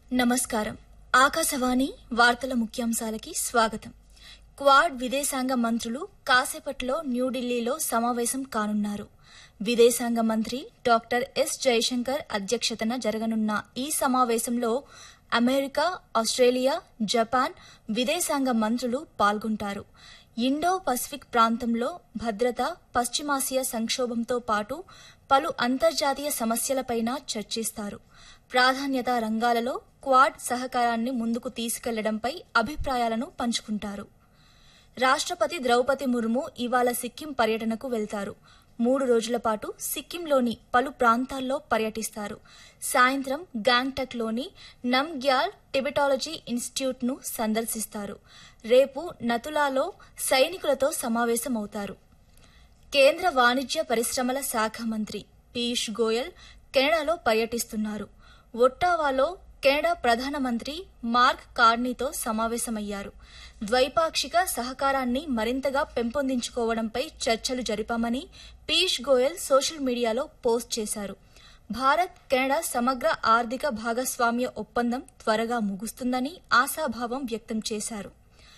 నమస్కారం ఆకాశవాణి వార్తల ముఖ్యాంశాలకి స్వాగతం క్వాడ్ విదేశాంగ మంత్రులు కాసేపట్లో న్యూఢిల్లీలో సమావేశం కానున్నారు విదేశాంగ మంత్రి డాక్టర్ ఎస్ జయశంకర్ అధ్యక్షతన జరగనున్న ఈ సమావేశంలో అమెరికా ఆస్ట్రేలియా జపాన్ విదేశాంగ మంత్రులు పాల్గొంటారు ఇండో పసిఫిక్ ప్రాంతంలో భద్రత పశ్చిమాసియా సంక్షోభంతో పాటు పలు అంతర్జాతీయ సమస్యలపైన చర్చిస్తారు ప్రాధాన్యత రంగాలలో క్వాడ్ సహకారాన్ని ముందుకు తీసుకెళ్లడంపై అభిప్రాయాలను పంచుకుంటారు రాష్టపతి ద్రౌపది ముర్ము ఇవాళ సిక్కిం పర్యటనకు వెళ్తారు మూడు రోజుల పాటు సిక్కింలోని పలు ప్రాంతాల్లో పర్యటిస్తారు సాయంత్రం గ్యాంగ్టక్లోని నమ్గ్యాల్ టిబెటాలజీ ఇన్స్టిట్యూట్ను సందర్శిస్తారు రేపు నతులాలో సైనికులతో సమావేశమవుతారు కేంద్ర వాణిజ్య పరిశ్రమల శాఖ మంత్రి పీయూష్ గోయల్ కెనడాలో పర్యటిస్తున్నారు ఒట్టావాలో కెనడా ప్రధానమంత్రి మార్క్ కార్నీతో సమావేశమయ్యారు ద్వైపాక్షిక సహకారాన్ని మరింతగా పెంపొందించుకోవడంపై చర్చలు జరిపామని Piyush Goyal social media post చేశారు భారత్ కెనడా సమగ్ర ఆర్థిక భాగస్వామ్య ఒప్పందం త్వరగా ముగుస్తుందని ఆశాభావం వ్యక్తం చేశారు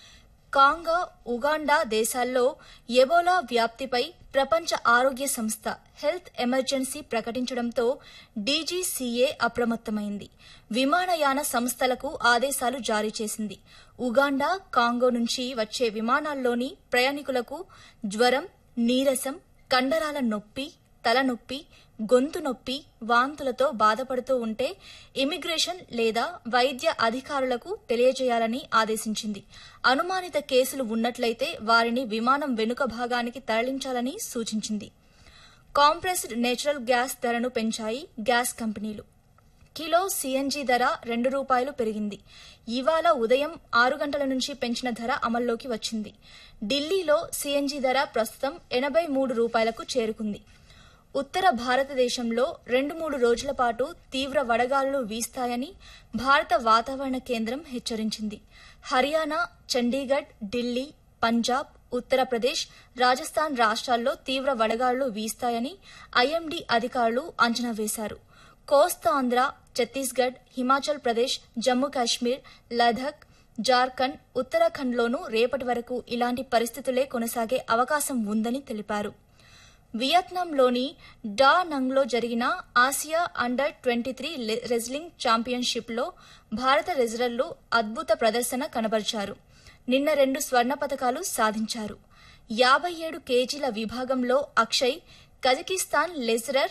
కాంగా ఉగాండా దేశాల్లో ఎబోలా వ్యాప్తిపై ప్రపంచ ఆరోగ్య సంస్థ హెల్త్ ఎమర్జెన్సీ ప్రకటించడంతో డీజీసీఏ అప్రమత్తమైంది విమానయాన సంస్థలకు ఆదేశాలు జారీ చేసింది ఉగాండా కాంగో నుంచి వచ్చే విమానాల్లోని ప్రయాణికులకు జ్వరం నీరసం కండరాల నొప్పి తలనొప్పి గొంతు నొప్పి వాంతులతో బాధపడుతూ ఉంటే ఇమిగ్రేషన్ లేదా వైద్య అధికారులకు తెలియజేయాలని ఆదేశించింది అనుమానిత కేసులు ఉన్నట్లయితే వారిని విమానం వెనుక భాగానికి తరలించాలని సూచించింది కాంప్రెస్డ్ నేచురల్ గ్యాస్ ధరను పెంచాయి గ్యాస్ కంపెనీలు కిలో సీఎన్జీ ధర రెండు రూపాయలు పెరిగింది ఇవాళ ఉదయం ఆరు గంటల నుంచి పెంచిన ధర అమల్లోకి వచ్చింది ఢిల్లీలో సీఎన్జీ ధర ప్రస్తుతం ఎనబై మూడు రూపాయలకు చేరుకుంది ఉత్తర భారతదేశంలో రెండు మూడు రోజుల పాటు తీవ్ర వడగాలులు వీస్తాయని భారత వాతావరణ కేంద్రం హెచ్చరించింది హర్యానా చండీగఢ్ ఢిల్లీ పంజాబ్ ఉత్తరప్రదేశ్ రాజస్థాన్ రాష్ట్రాల్లో తీవ్ర వడగాలులు వీస్తాయని ఐఎండీ అధికారులు అంచనా వేశారు కోస్తాంధ్ర ఛత్తీస్గఢ్ హిమాచల్ ప్రదేశ్ జమ్మూ కాశ్మీర్ లదాఖ్ జార్ఖండ్ ఉత్తరాఖండ్లోనూ రేపటి వరకు ఇలాంటి పరిస్థితులే కొనసాగే అవకాశం ఉందని తెలిపారు వియత్నాంలోని డా నంగ్లో జరిగిన Asia under twenty three wrestling ఛాంపియన్షిప్లో భారత రెజ్లర్లు అద్భుత ప్రదర్శన కనబరిచారు నిన్న రెండు స్వర్ణ పతకాలు సాధించారు యాబై ఏడు కేజీల విభాగంలో అక్షయ్ కజకిస్తాన్ లెజ్రర్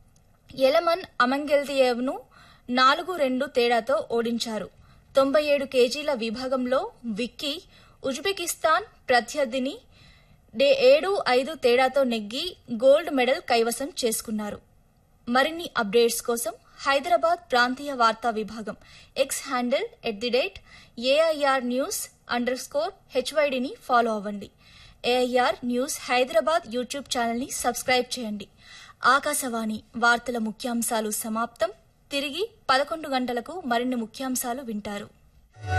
ఎలమన్ అమంగెల్దియేవ్ను నాలుగు రెండు తేడాతో ఓడించారు తొంభై ఏడు కేజీల విభాగంలో విక్కీ ఉజ్బెకిస్తాన్ ప్రత్యర్థిని డే ఏడు ఐదు తేడాతో నెగ్గి గోల్డ్ మెడల్ కైవసం చేసుకున్నారు మరిన్ని అప్డేట్స్ కోసం హైదరాబాద్ ప్రాంతీయ వార్తా విభాగం X handle at the rate AIR news underscore హెచ్వైడిని ఫాలో అవ్వండి ఏఐఆర్ న్యూస్ హైదరాబాద్ యూట్యూబ్ ఛానల్ని సబ్స్క్రైబ్ చేయండి ఆకాశవాణి వార్తల ముఖ్యాంశాలు సమాప్తం తిరిగి పదకొండు గంటలకు మరిన్ని ముఖ్యాంశాలు వింటారు